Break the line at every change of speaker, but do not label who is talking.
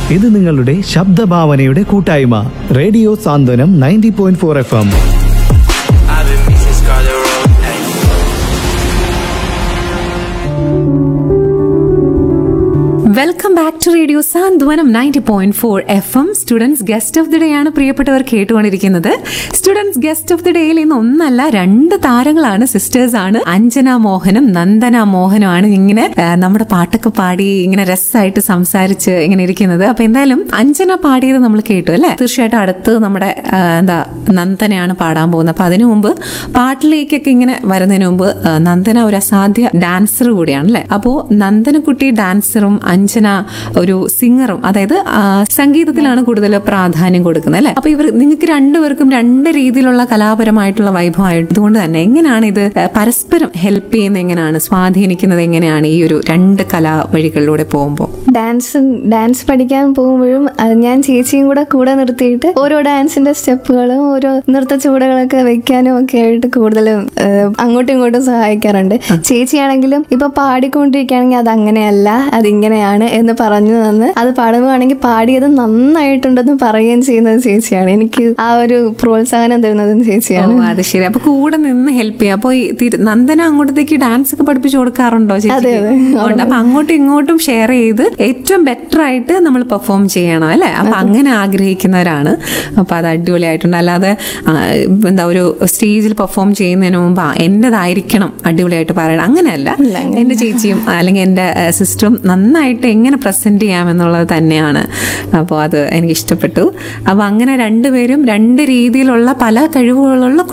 ഇത് നിങ്ങളുടെ ശബ്ദഭാവനയുടെ കൂട്ടായ്മ radio Santhwanam ninety point four F M
I've been missing Scarlet Road. Hey.
Welcome back to radio Santhwanam ninety point four F M students guest of the day ആണ് പ്രിയപ്പെട്ടവർ കേട്ടുകൊണ്ടിരിക്കുന്നത് students guest of the ഡേയിൽ ഇന്ന് ഒന്നല്ല രണ്ട് താരങ്ങളാണ് സിസ്റ്റേഴ്സ് ആണ് അഞ്ജന മോഹനും നന്ദന മോഹനും ആണ് ഇങ്ങനെ ആ, നമ്മുടെ പാട്ടൊക്കെ പാടി ഇങ്ങനെ രസമായിട്ട് സംസാരിച്ച് ഇങ്ങനെ ഇരിക്കുന്നത് അപ്പൊ എന്തായാലും അഞ്ജന പാടിയത് നമ്മൾ കേട്ടു അല്ലെ തീർച്ചയായിട്ടും അടുത്ത് നമ്മുടെ ആ, എന്താ നന്ദനയാണ് പാടാൻ പോകുന്നത് അപ്പൊ അതിനു മുമ്പ് പാട്ടിലേക്കൊക്കെ ഇങ്ങനെ വരുന്നതിന് മുമ്പ് ആ, നന്ദന ഒരു അസാധ്യ ഡാൻസർ കൂടിയാണ് അല്ലെ അപ്പോ നന്ദനക്കുട്ടി ഡാൻസറും അഞ്ജന ഒരു സിംഗറും അതായത് ആ, സംഗീതത്തിലാണ് കൂടുതൽ പ്രാധാന്യം കൊടുക്കുന്നത് അല്ലെ അപ്പൊ ഇവർ നിങ്ങൾക്ക് രണ്ടുപേർക്കും രണ്ട് രീതിയിലുള്ള കലാപരമായിട്ടുള്ള വൈഭവമായിട്ട് അതുകൊണ്ട് തന്നെ എങ്ങനെയാണ് ഇത് ആ, പരസ്പരം ഹെൽപ്പ് ചെയ്യുന്നത് എങ്ങനെയാണ് സ്വാധീനിക്കുന്നത് എങ്ങനെയാണ് ഈ ഒരു രണ്ട് കലാ വഴികളിലൂടെ പോകുമ്പോൾ
ഡാൻസ് ഡാൻസ് പഠിക്കാൻ പോകുമ്പോഴും അത് ഞാൻ ചേച്ചിയും കൂടെ കൂടെ നിർത്തിയിട്ട് ഓരോ ഡാൻസിന്റെ സ്റ്റെപ്പുകളും ഓരോ നൃത്ത ചുവടുകളൊക്കെ വെക്കാനും ഒക്കെ ആയിട്ട് കൂടുതലും ഏഹ്, അങ്ങോട്ടും ഇങ്ങോട്ടും സഹായിക്കാറുണ്ട് ചേച്ചിയാണെങ്കിലും ഇപ്പൊ പാടിക്കൊണ്ടിരിക്കുകയാണെങ്കിൽ അത് അങ്ങനെയല്ല അതിങ്ങനെയാണ് എന്ന് പറഞ്ഞു തന്ന് അത് പാടുകയാണെങ്കിൽ പാടിയത് നന്നായിട്ടുണ്ടെന്ന് പറയുകയും ചെയ്യുന്നത് ചേച്ചിയാണ് എനിക്ക് ആ ഒരു പ്രോത്സാഹനം തരുന്നതും ചേച്ചിയാണ്
ഓ അത് ശരി അപ്പൊ കൂടെ നിന്ന് ഹെൽപ്പ് ചെയ്യാം അപ്പൊ ഈ തിരു- നന്ദന അങ്ങോട്ടത്തേക്ക് ഡാൻസ് ഒക്കെ പഠിപ്പിച്ചു കൊടുക്കാറുണ്ടോ ചേച്ചി
അതെ, അതെ.
ഉണ്ട് അപ്പൊ അങ്ങോട്ടും ഇങ്ങോട്ടും ഷെയർ ചെയ്ത് ഏറ്റവും ബെറ്റർ ആയിട്ട് നമ്മൾ പെർഫോം ചെയ്യണം അല്ലെ അപ്പൊ അങ്ങനെ ആഗ്രഹിക്കുന്നവരാണ് അപ്പൊ അത് അടിപൊളിയായിട്ടുണ്ട് അല്ലാതെ ആ, എന്താ ഒരു സ്റ്റേജിൽ പെർഫോം ചെയ്യുന്നതിന് മുമ്പ് ആ, എന്റേതായിരിക്കണം അടിപൊളിയായിട്ട് പറയണം അങ്ങനെയല്ല എന്റെ ചേച്ചിയും അല്ലെങ്കിൽ എന്റെ സിസ്റ്ററും നന്നായിട്ട് എങ്ങനെ പ്രസന്റ് ചെയ്യാമെന്നുള്ളത് തന്നെയാണ് അപ്പോൾ അത് എനിക്ക് ഇഷ്ടപ്പെട്ടു അപ്പൊ അങ്ങനെ രണ്ടുപേരും രണ്ട് രീതിയിലുള്ള പല കഴിവുകളുള്ള